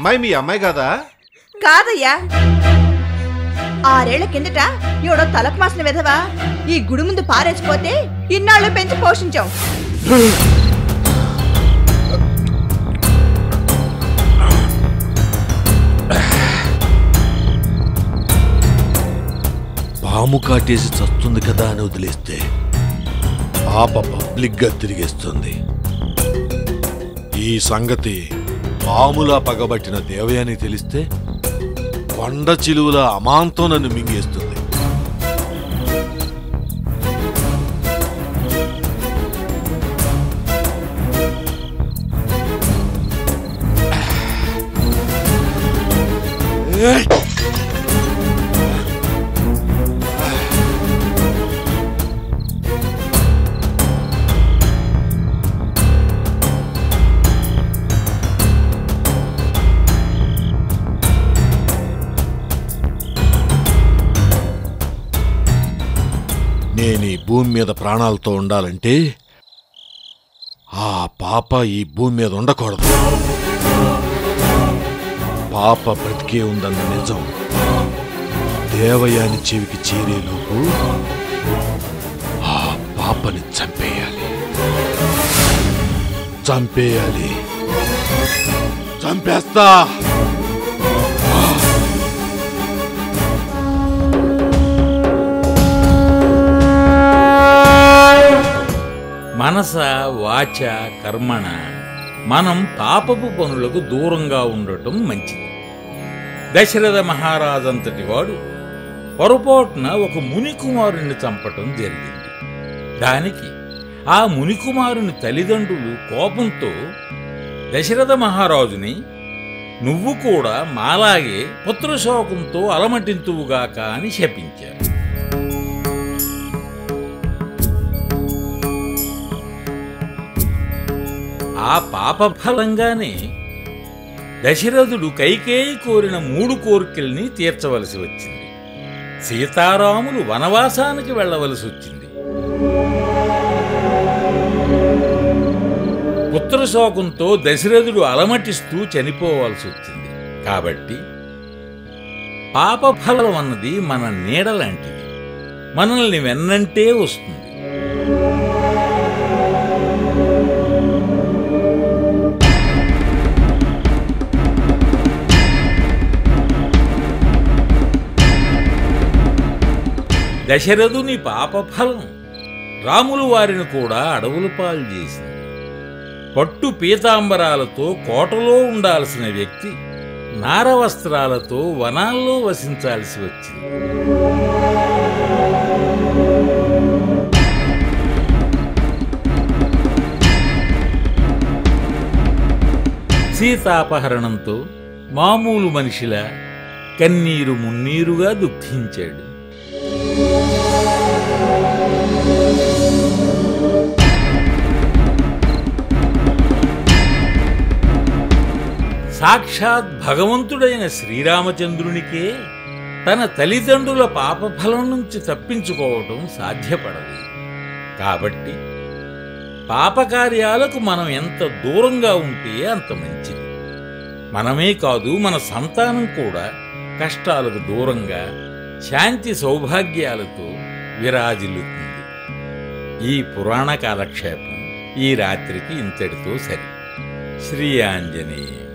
అమ్మాయి మీ అమ్మాయి కదా కాదయ్యా ఆరేళ్ల కిందట ఎవడో తలకు మాసిన విధవా ఈ గుడి ముందు పారేసిపోతే ఇన్నాళ్ళు పెంచి పోషించాం పాము కాటేసి చస్తుంది కదా అని వదిలేస్తే పాప పబ్లిక్గా తిరిగేస్తుంది ఈ సంగతి పాములా పగబట్టిన దేవయాని తెలిస్తే కొండ చిలువల అమాంతం నన్ను మింగేస్తుంది ఏయ్! నేను ఈ భూమి మీద ప్రాణాలతో ఉండాలంటే ఆ పాప ఈ భూమి మీద ఉండకూడదు పాప బ్రతికే ఉందన్న నిజం దేవయాని చెవికి చేరేలోపు ఆ పాపని చంపేయాలి చంపేయాలి చంపేస్తా మనస వాచ కర్మణ మనం పాపపు పనులకు దూరంగా ఉండటం మంచిది దశరథ మహారాజంతటి వాడు పొరపాటున ఒక మునికుమారుని చంపటం జరిగింది దానికి ఆ మునికుమారుని తల్లిదండ్రులు కోపంతో దశరథ మహారాజుని నువ్వు కూడా మాలాగే పుత్రశోకంతో అలమటింతువుగాక అని శపించారు ఆ పాప ఫలంగానే దశరథుడు కైకేయి కోరిన మూడు కోరికల్ని తీర్చవలసి వచ్చింది సీతారాములు వనవాసానికి వెళ్ళవలసి వచ్చింది పుత్రశోకంతో దశరథుడు అలమటిస్తూ చనిపోవాల్సి వచ్చింది కాబట్టి పాపఫలం అన్నది మన నీడ లాంటిది మనల్ని వెన్నంటే వస్తుంది దశరథుని పాపఫలం రాములు వారిని కూడా అడవుల పాలు చేసింది పట్టు పీతాంబరాలతో కోటలో ఉండాల్సిన వ్యక్తి నారవస్త్రాలతో వనాల్లో వసించాల్సి వచ్చింది సీతాపహరణంతో మామూలు మనిషిలా కన్నీరు మున్నీరుగా దుఃఖించాడు సాక్షాత్ భగవంతుడైన శ్రీరామచంద్రునికే తన తల్లిదండ్రుల పాపఫలం నుంచి తప్పించుకోవటం సాధ్యపడదు కాబట్టి పాపకార్యాలకు మనం ఎంత దూరంగా ఉంటే అంత మంచిది మనమే కాదు మన సంతానం కూడా కష్టాలకు దూరంగా శాంతి సౌభాగ్యాలతో విరాజిల్లుతుంది ఈ పురాణ కాలక్షేపం ఈ రాత్రికి ఇంతటితో సరి శ్రీ ఆంజనేయ